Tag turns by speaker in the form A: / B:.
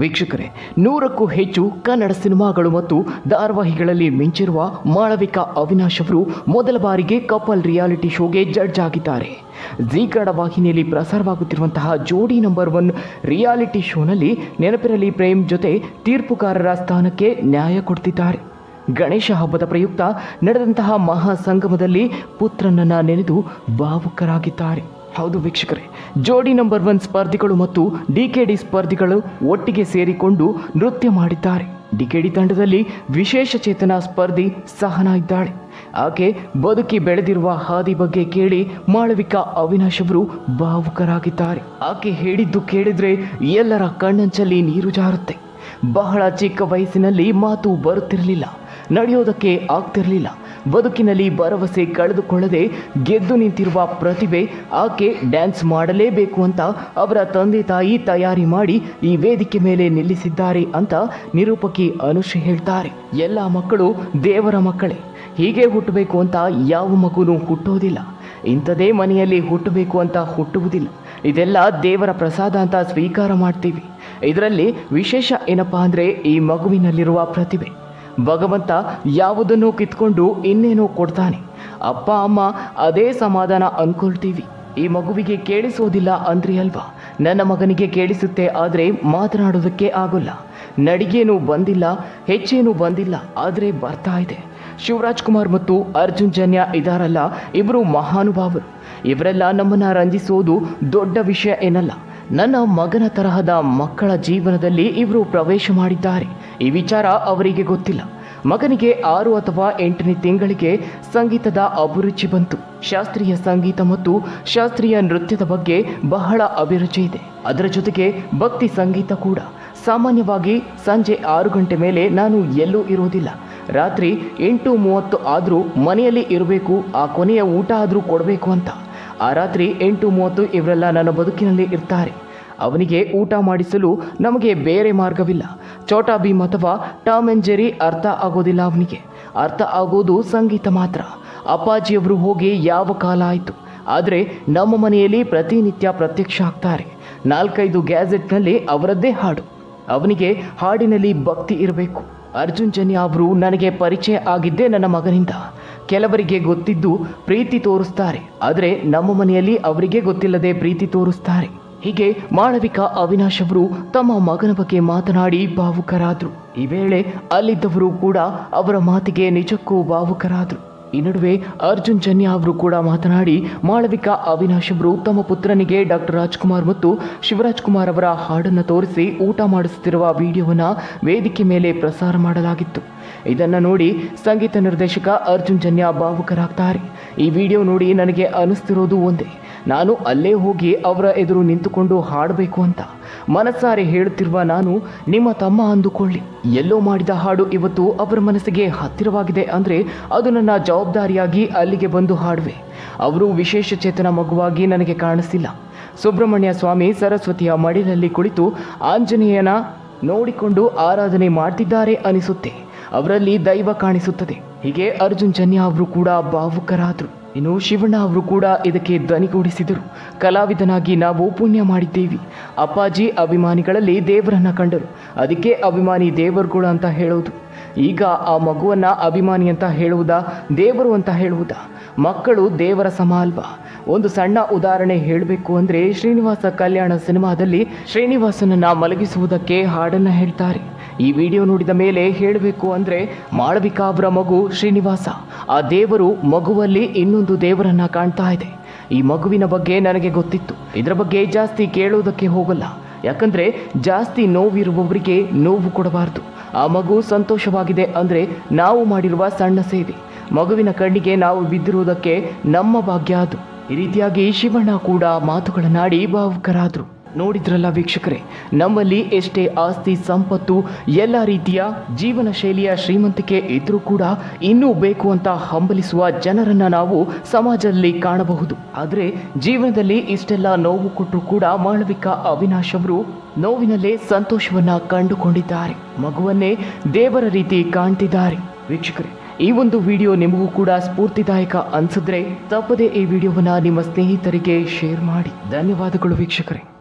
A: ವೀಕ್ಷಕರೇ ನೂರಕ್ಕೂ ಹೆಚ್ಚು ಕನ್ನಡ ಸಿನಿಮಾಗಳು ಮತ್ತು ಧಾರಾವಾಹಿಗಳಲ್ಲಿ ಮಿಂಚಿರುವ ಮಾಳವಿಕಾ ಅವಿನಾಶ್ ಅವರು ಮೊದಲ ಬಾರಿಗೆ ಕಪಲ್ ರಿಯಾಲಿಟಿ ಶೋಗೆ ಜಡ್ಜ್ ಆಗಿದ್ದಾರೆ ಜಿ ಕನ್ನಡ ವಾಹಿನಿಯಲ್ಲಿ ಪ್ರಸಾರವಾಗುತ್ತಿರುವಂತಹ ಜೋಡಿ ನಂಬರ್ ಒನ್ ರಿಯಾಲಿಟಿ ಶೋನಲ್ಲಿ ನೆನಪಿರಲಿ ಪ್ರೇಮ್ ಜೊತೆ ತೀರ್ಪುಗಾರರ ಸ್ಥಾನಕ್ಕೆ ನ್ಯಾಯ ಕೊಡ್ತಿದ್ದಾರೆ ಗಣೇಶ ಹಬ್ಬದ ಪ್ರಯುಕ್ತ ನಡೆದಂತಹ ಮಹಾ ಸಂಗಮದಲ್ಲಿ ಪುತ್ರನನ್ನ ನೆನೆದು ಭಾವುಕರಾಗಿದ್ದಾರೆ ಹೌದು ವೀಕ್ಷಕರೇ ಜೋಡಿ ನಂಬರ್ ಒನ್ ಸ್ಪರ್ಧಿಗಳು ಮತ್ತು ಡಿಕೆಡಿ ಸ್ಪರ್ಧಿಗಳು ಒಟ್ಟಿಗೆ ಸೇರಿಕೊಂಡು ನೃತ್ಯ ಮಾಡಿದ್ದಾರೆ ಡಿಕೆಡಿ ತಂಡದಲ್ಲಿ ವಿಶೇಷ ಚೇತನ ಸ್ಪರ್ಧಿ ಸಹನಾ ಇದ್ದಾಳೆ ಆಕೆ ಬದುಕಿ ಬೆಳೆದಿರುವ ಹಾದಿ ಬಗ್ಗೆ ಕೇಳಿ ಮಾಳವಿಕಾ ಅವಿನಾಶ್ ಅವರು ಭಾವುಕರಾಗಿದ್ದಾರೆ ಆಕೆ ಹೇಳಿದ್ದು ಕೇಳಿದ್ರೆ ಎಲ್ಲರ ಕಣ್ಣಂಚಲ್ಲಿ ನೀರು ಜಾರುತ್ತೆ ಬಹಳ ಚಿಕ್ಕ ವಯಸ್ಸಿನಲ್ಲಿ ಮಾತು ಬರುತ್ತಿರಲಿಲ್ಲ ನಡೆಯೋದಕ್ಕೆ ಆಗ್ತಿರಲಿಲ್ಲ ಬದುಕಿನಲ್ಲಿ ಭರವಸೆ ಕಳೆದುಕೊಳ್ಳದೆ ಗೆದ್ದು ನಿಂತಿರುವ ಪ್ರತಿಭೆ ಆಕೆ ಡ್ಯಾನ್ಸ್ ಮಾಡಲೇಬೇಕು ಅಂತ ಅವರ ತಂದೆ ತಾಯಿ ತಯಾರಿ ಮಾಡಿ ಈ ವೇದಿಕೆ ಮೇಲೆ ನಿಲ್ಲಿಸಿದ್ದಾರೆ ಅಂತ ನಿರೂಪಕಿ ಅನುಶ್ರೀ ಹೇಳ್ತಾರೆ ಎಲ್ಲ ಮಕ್ಕಳು ದೇವರ ಮಕ್ಕಳೇ ಹೀಗೆ ಹುಟ್ಟಬೇಕು ಅಂತ ಯಾವ ಮಗುನೂ ಹುಟ್ಟೋದಿಲ್ಲ ಇಂಥದೇ ಮನೆಯಲ್ಲಿ ಹುಟ್ಟಬೇಕು ಅಂತ ಹುಟ್ಟುವುದಿಲ್ಲ ಇದೆಲ್ಲ ದೇವರ ಪ್ರಸಾದ ಅಂತ ಸ್ವೀಕಾರ ಮಾಡ್ತೀವಿ ಇದರಲ್ಲಿ ವಿಶೇಷ ಏನಪ್ಪಾ ಅಂದರೆ ಈ ಮಗುವಿನಲ್ಲಿರುವ ಪ್ರತಿಭೆ ಭಗವಂತ ಯಾವುದನ್ನು ಕಿತ್ಕೊಂಡು ಇನ್ನೇನೋ ಕೊಡ್ತಾನೆ ಅಪ್ಪ ಅಮ್ಮ ಅದೇ ಸಮಾಧಾನ ಅನ್ಕೊಳ್ತೀವಿ ಈ ಮಗುವಿಗೆ ಕೇಳಿಸೋದಿಲ್ಲ ಅಂದ್ರಿ ಅಲ್ವಾ ನನ್ನ ಮಗನಿಗೆ ಕೇಳಿಸುತ್ತೆ ಆದರೆ ಮಾತನಾಡೋದಕ್ಕೆ ಆಗೋಲ್ಲ ನಡಿಗೇನು ಬಂದಿಲ್ಲ ಹೆಚ್ಚೇನು ಬಂದಿಲ್ಲ ಆದರೆ ಬರ್ತಾ ಇದೆ ಶಿವರಾಜ್ ಕುಮಾರ್ ಮತ್ತು ಅರ್ಜುನ್ ಜನ್ಯ ಇದಾರಲ್ಲ ಇವರು ಮಹಾನುಭಾವರು ಇವರೆಲ್ಲ ನಮ್ಮನ್ನು ರಂಜಿಸೋದು ದೊಡ್ಡ ವಿಷಯ ಏನಲ್ಲ ನನ್ನ ಮಗನ ತರಹದ ಮಕ್ಕಳ ಜೀವನದಲ್ಲಿ ಇವರು ಪ್ರವೇಶ ಮಾಡಿದ್ದಾರೆ ಈ ವಿಚಾರ ಅವರಿಗೆ ಗೊತ್ತಿಲ್ಲ ಮಗನಿಗೆ ಆರು ಅಥವಾ ಎಂಟನೇ ತಿಂಗಳಿಗೆ ಸಂಗೀತದ ಅಭಿರುಚಿ ಬಂತು ಶಾಸ್ತ್ರೀಯ ಸಂಗೀತ ಮತ್ತು ಶಾಸ್ತ್ರೀಯ ನೃತ್ಯದ ಬಗ್ಗೆ ಬಹಳ ಅಭಿರುಚಿ ಇದೆ ಅದರ ಜೊತೆಗೆ ಭಕ್ತಿ ಸಂಗೀತ ಕೂಡ ಸಾಮಾನ್ಯವಾಗಿ ಸಂಜೆ ಆರು ಗಂಟೆ ಮೇಲೆ ನಾನು ಎಲ್ಲೂ ಇರುವುದಿಲ್ಲ ರಾತ್ರಿ ಎಂಟು ಮೂವತ್ತು ಆದರೂ ಮನೆಯಲ್ಲಿ ಇರಬೇಕು ಆ ಕೊನೆಯ ಊಟ ಆದರೂ ಕೊಡಬೇಕು ಅಂತ ಆ ರಾತ್ರಿ ಎಂಟು ಮೂವತ್ತು ಇವರೆಲ್ಲ ನನ್ನ ಬದುಕಿನಲ್ಲಿ ಇರ್ತಾರೆ ಅವನಿಗೆ ಊಟ ಮಾಡಿಸಲು ನಮಗೆ ಬೇರೆ ಮಾರ್ಗವಿಲ್ಲ ಚೋಟಾ ಭೀಮ್ ಅಥವಾ ಟಾಮ್ ಅಂಡ್ ಜೆರಿ ಅರ್ಥ ಆಗೋದಿಲ್ಲ ಅವನಿಗೆ ಅರ್ಥ ಆಗೋದು ಸಂಗೀತ ಮಾತ್ರ ಅಪ್ಪಾಜಿಯವರು ಹೋಗಿ ಯಾವ ಕಾಲ ಆಯಿತು ಆದರೆ ನಮ್ಮ ಮನೆಯಲ್ಲಿ ಪ್ರತಿನಿತ್ಯ ಪ್ರತ್ಯಕ್ಷ ಆಗ್ತಾರೆ ನಾಲ್ಕೈದು ಗ್ಯಾಜೆಟ್ನಲ್ಲಿ ಅವರದ್ದೇ ಹಾಡು ಅವನಿಗೆ ಹಾಡಿನಲ್ಲಿ ಭಕ್ತಿ ಇರಬೇಕು ಅರ್ಜುನ್ ಜನ್ಯ ಅವರು ನನಗೆ ಪರಿಚಯ ಆಗಿದ್ದೇ ನನ್ನ ಮಗನಿಂದ ಕೆಲವರಿಗೆ ಗೊತ್ತಿದ್ದು ಪ್ರೀತಿ ತೋರಿಸ್ತಾರೆ ಆದರೆ ನಮ್ಮ ಮನೆಯಲ್ಲಿ ಅವರಿಗೆ ಗೊತ್ತಿಲ್ಲದೆ ಪ್ರೀತಿ ತೋರಿಸ್ತಾರೆ ಹೀಗೆ ಮಾಳವಿಕಾ ಅವಿನಾಶ್ ಅವರು ತಮ್ಮ ಮಗನ ಬಗ್ಗೆ ಮಾತನಾಡಿ ಭಾವುಕರಾದರು ಈ ವೇಳೆ ಅಲ್ಲಿದ್ದವರು ಕೂಡ ಅವರ ಮಾತಿಗೆ ನಿಜಕ್ಕೂ ಭಾವುಕರಾದರು ಈ ನಡುವೆ ಅರ್ಜುನ್ ಜನ್ಯ ಅವರು ಕೂಡ ಮಾತನಾಡಿ ಮಾಳವಿಕಾ ಅವಿನಾಶ್ ಅವರು ತಮ್ಮ ಪುತ್ರನಿಗೆ ಡಾಕ್ಟರ್ ರಾಜ್ಕುಮಾರ್ ಮತ್ತು ಶಿವರಾಜ್ ಕುಮಾರ್ ಅವರ ಹಾಡನ್ನು ತೋರಿಸಿ ಊಟ ಮಾಡಿಸುತ್ತಿರುವ ವಿಡಿಯೋವನ್ನು ವೇದಿಕೆ ಮೇಲೆ ಪ್ರಸಾರ ಮಾಡಲಾಗಿತ್ತು ಇದನ್ನು ನೋಡಿ ಸಂಗೀತ ನಿರ್ದೇಶಕ ಅರ್ಜುನ್ ಜನ್ಯ ಭಾವುಕರಾಗ್ತಾರೆ ಈ ವಿಡಿಯೋ ನೋಡಿ ನನಗೆ ಅನಿಸ್ತಿರೋದು ಒಂದೇ ನಾನು ಅಲ್ಲೇ ಹೋಗಿ ಅವರ ಎದುರು ನಿಂತುಕೊಂಡು ಹಾಡಬೇಕು ಅಂತ ಮನಸ್ಸಾರೆ ಹೇಳುತ್ತಿರುವ ನಾನು ನಿಮ್ಮ ತಮ್ಮ ಅಂದುಕೊಳ್ಳಿ ಎಲ್ಲೋ ಮಾಡಿದ ಹಾಡು ಇವತ್ತು ಅವರ ಮನಸ್ಸಿಗೆ ಹತ್ತಿರವಾಗಿದೆ ಅಂದರೆ ಅದು ನನ್ನ ಜವಾಬ್ದಾರಿಯಾಗಿ ಅಲ್ಲಿಗೆ ಬಂದು ಹಾಡುವೆ ಅವರು ವಿಶೇಷ ಚೇತನ ಮಗುವಾಗಿ ನನಗೆ ಕಾಣಿಸಿಲ್ಲ ಸುಬ್ರಹ್ಮಣ್ಯ ಸ್ವಾಮಿ ಸರಸ್ವತಿಯ ಮಡಿಲಲ್ಲಿ ಕುಳಿತು ಆಂಜನೇಯನ ನೋಡಿಕೊಂಡು ಆರಾಧನೆ ಮಾಡ್ತಿದ್ದಾರೆ ಅನಿಸುತ್ತೆ ಅವರಲ್ಲಿ ದೈವ ಕಾಣಿಸುತ್ತದೆ ಹೀಗೆ ಅರ್ಜುನ್ ಜನ್ಯ ಅವರು ಕೂಡ ಭಾವುಕರಾದರು ಇನ್ನು ಶಿವಣ್ಣ ಅವರು ಕೂಡ ಇದಕ್ಕೆ ಧ್ವನಿಗೂಡಿಸಿದರು ಕಲಾವಿದನಾಗಿ ನಾವು ಪುಣ್ಯ ಮಾಡಿದ್ದೇವೆ ಅಪ್ಪಾಜಿ ಅಭಿಮಾನಿಗಳಲ್ಲಿ ದೇವರನ್ನ ಕಂಡರು ಅದಕ್ಕೆ ಅಭಿಮಾನಿ ದೇವರುಗಳು ಅಂತ ಹೇಳೋದು ಈಗ ಆ ಮಗುವನ್ನ ಅಭಿಮಾನಿ ಅಂತ ಹೇಳುವುದಾ ದೇವರು ಅಂತ ಹೇಳುವುದಾ ಮಕ್ಕಳು ದೇವರ ಸಮ ಅಲ್ವಾ ಒಂದು ಸಣ್ಣ ಉದಾಹರಣೆ ಹೇಳಬೇಕು ಅಂದರೆ ಶ್ರೀನಿವಾಸ ಕಲ್ಯಾಣ ಸಿನಿಮಾದಲ್ಲಿ ಶ್ರೀನಿವಾಸನನ್ನ ಮಲಗಿಸುವುದಕ್ಕೆ ಹಾಡನ್ನ ಹೇಳ್ತಾರೆ ಈ ವಿಡಿಯೋ ನೋಡಿದ ಮೇಲೆ ಹೇಳಬೇಕು ಅಂದರೆ ಮಾಳವಿಕಾ ಅವರ ಮಗು ಶ್ರೀನಿವಾಸ ಆ ದೇವರು ಮಗುವಲ್ಲಿ ಇನ್ನೊಂದು ದೇವರನ್ನ ಕಾಣ್ತಾ ಇದೆ ಈ ಮಗುವಿನ ಬಗ್ಗೆ ನನಗೆ ಗೊತ್ತಿತ್ತು ಇದರ ಬಗ್ಗೆ ಜಾಸ್ತಿ ಕೇಳೋದಕ್ಕೆ ಹೋಗಲ್ಲ ಯಾಕಂದ್ರೆ ಜಾಸ್ತಿ ನೋವಿರುವವರಿಗೆ ನೋವು ಕೊಡಬಾರ್ದು ಆ ಮಗು ಸಂತೋಷವಾಗಿದೆ ಅಂದರೆ ನಾವು ಮಾಡಿರುವ ಸಣ್ಣ ಸೇವೆ ಮಗುವಿನ ಕಣ್ಣಿಗೆ ನಾವು ಬಿದ್ದಿರುವುದಕ್ಕೆ ನಮ್ಮ ಭಾಗ್ಯ ಅದು ಈ ರೀತಿಯಾಗಿ ಶಿವಣ್ಣ ಕೂಡ ಮಾತುಗಳನ್ನಾಡಿ ಭಾವುಕರಾದರು ನೋಡಿದ್ರಲ್ಲ ವೀಕ್ಷಕರೇ ನಮ್ಮಲ್ಲಿ ಎಷ್ಟೇ ಆಸ್ತಿ ಸಂಪತ್ತು ಎಲ್ಲ ರೀತಿಯ ಜೀವನ ಶೈಲಿಯ ಶ್ರೀಮಂತಿಕೆ ಇದ್ರೂ ಕೂಡ ಇನ್ನೂ ಬೇಕು ಅಂತ ಹಂಬಲಿಸುವ ಜನರನ್ನ ನಾವು ಸಮಾಜದಲ್ಲಿ ಕಾಣಬಹುದು ಆದರೆ ಜೀವನದಲ್ಲಿ ಇಷ್ಟೆಲ್ಲ ನೋವು ಕೊಟ್ಟರು ಕೂಡ ಮಾಳವಿಕಾ ಅವಿನಾಶ್ ಅವರು ನೋವಿನಲ್ಲೇ ಸಂತೋಷವನ್ನ ಕಂಡುಕೊಂಡಿದ್ದಾರೆ ಮಗುವನ್ನೇ ದೇವರ ರೀತಿ ಕಾಣ್ತಿದ್ದಾರೆ ವೀಕ್ಷಕರೇ ಈ ಒಂದು ವಿಡಿಯೋ ನಿಮಗೂ ಕೂಡ ಸ್ಫೂರ್ತಿದಾಯಕ ಅನ್ಸಿದ್ರೆ ತಪ್ಪದೆ ಈ ವಿಡಿಯೋವನ್ನ ನಿಮ್ಮ ಸ್ನೇಹಿತರಿಗೆ ಶೇರ್ ಮಾಡಿ ಧನ್ಯವಾದಗಳು ವೀಕ್ಷಕರೇ